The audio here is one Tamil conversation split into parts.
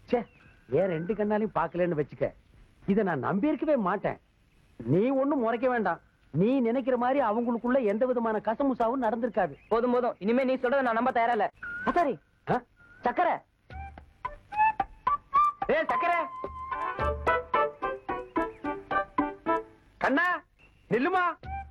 ச்சே ஏன் ரெண்டு கண்ணாலையும் பார்க்கலன்னு வச்சுக்க இத நான் நம்பி இருக்கவே மாட்டேன் நீ ஒண்ணும் முறைக்க வேண்டாம் நீ நினைக்கிற மாதிரி அவங்களுக்குள்ள எந்த விதமான கசமுசாவும் நடந்திருக்காது போதும் போதும் இனிமே நீ சொல்றத நான் நம்ப தயாரா இல்ல சாரி ஆ? சக்கரை ஏய் சக்கரை கண்ணா நில்லுமா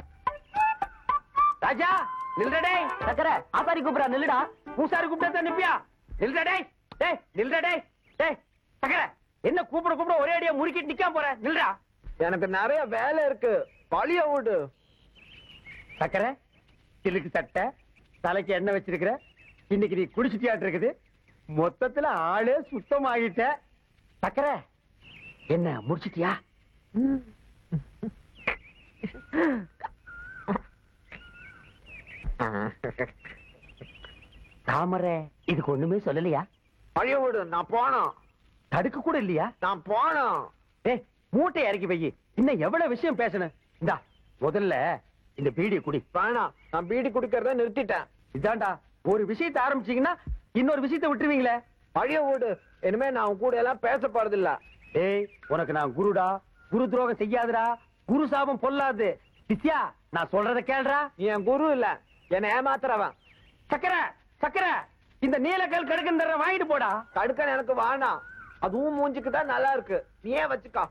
ராஜா நில்றடே சக்கரை ஆசாரி கூப்பிடா நில்லுடா பூசாரி கூப்பிட்டா நிப்பியா நில்றடே டேய் நில்றடே டேய் சக்கரை என்ன கூப்பிட கூப்பிட ஒரே அடியா முறுக்கிட்டு நிக்காம போற நில்றா எனக்கு நிறைய வேலை இருக்கு பழிய விடு சக்கரை சிலுக்கு சட்டை தலைக்கு எண்ணெய் வச்சிருக்கிற இன்னைக்கு நீ குடிச்சிட்டியாட்டு இருக்குது மொத்தத்துல ஆளே சுத்தமாகிட்ட சக்கரை என்ன முடிச்சிட்டியா தாமரை இதுக்கு ஒண்ணுமே சொல்லலையா பழிய விடு நான் போனோம் தடுக்க கூட இல்லையா நான் போனோம் ஏய் மூட்டை இறக்கி வை இன்னும் எவ்வளவு விஷயம் பேசணும் இந்தா முதல்ல இந்த பீடியை குடி வேணாம் நான் பீடி குடிக்கிறத நிறுத்திட்டேன் இதாண்டா ஒரு விஷயத்தை ஆரம்பிச்சீங்கன்னா இன்னொரு விஷயத்தை விட்டுருவீங்களே பழிய விடு இனிமே நான் உன் கூட எல்லாம் பேச போறது இல்ல ஏய் உனக்கு நான் குருடா குரு துரோகம் செய்யாதுடா குரு சாபம் பொல்லாது சித்யா நான் சொல்றத கேளுடா நீ என் குரு இல்ல என்னை ஏமாத்துறவன் சக்கரை சக்கரை இந்த நீலக்கல் கடுக்குன்ற வாங்கிட்டு போடா கடுக்கன் எனக்கு வேணாம் அதுவும் மூஞ்சிக்கு தான் நல்லா இருக்கு நீயே வச்சுக்கோ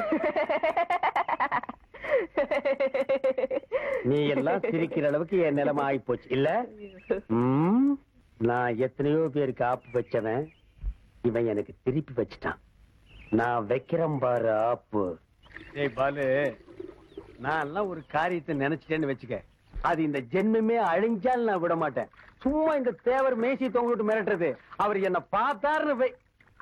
நீ எல்லாம் சிரிக்கிற அளவுக்கு என் நிலைமை ஆகி போச்சு இல்ல ம், நான் எத்தனையோ பேருக்கு ஆப்பு வச்சவன் இவன் எனக்கு திருப்பி வச்சுட்டான் நான் வைக்கிறேன் பாரு ஆப்பு ஏய் பாலு நான் எல்லாம் ஒரு காரியத்தை நினைச்சிட்டேன்னு வச்சுக்க அது இந்த ஜென்மமே அழிஞ்சால் நான் விட மாட்டேன் சும்மா இந்த தேவர் மேசி தொங்கிட்டு மிரட்டுறது அவர் என்ன பார்த்தாருன்னு வை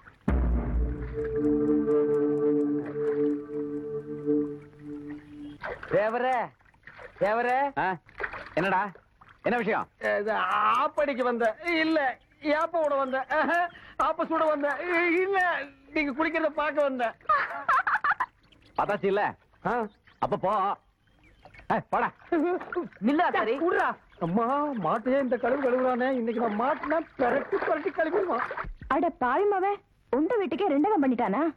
தேவரே தேவரே என்னடா என்ன விஷயம் இது ஆப்படிக்கு வந்த இல்ல ஏப்ப விட வந்த ஆஹா, ஆப்ப சுட வந்த இல்ல நீங்க குடிக்கிறத பார்க்க வந்த பார்த்தாச்சு இல்ல ஆ. அப்ப போ ஏய், போடா நில்லு ஆசாரி விட்றா. அம்மா மாட்டையே இந்த கழுவு கழுவுறானே இன்னைக்கு நான் மாட்டினா பெரட்டி பெரட்டி கழுவிடுவான் அட பாவி மவன் உண்ட வீட்டுக்கே ரெண்டகம் பண்ணிட்டானா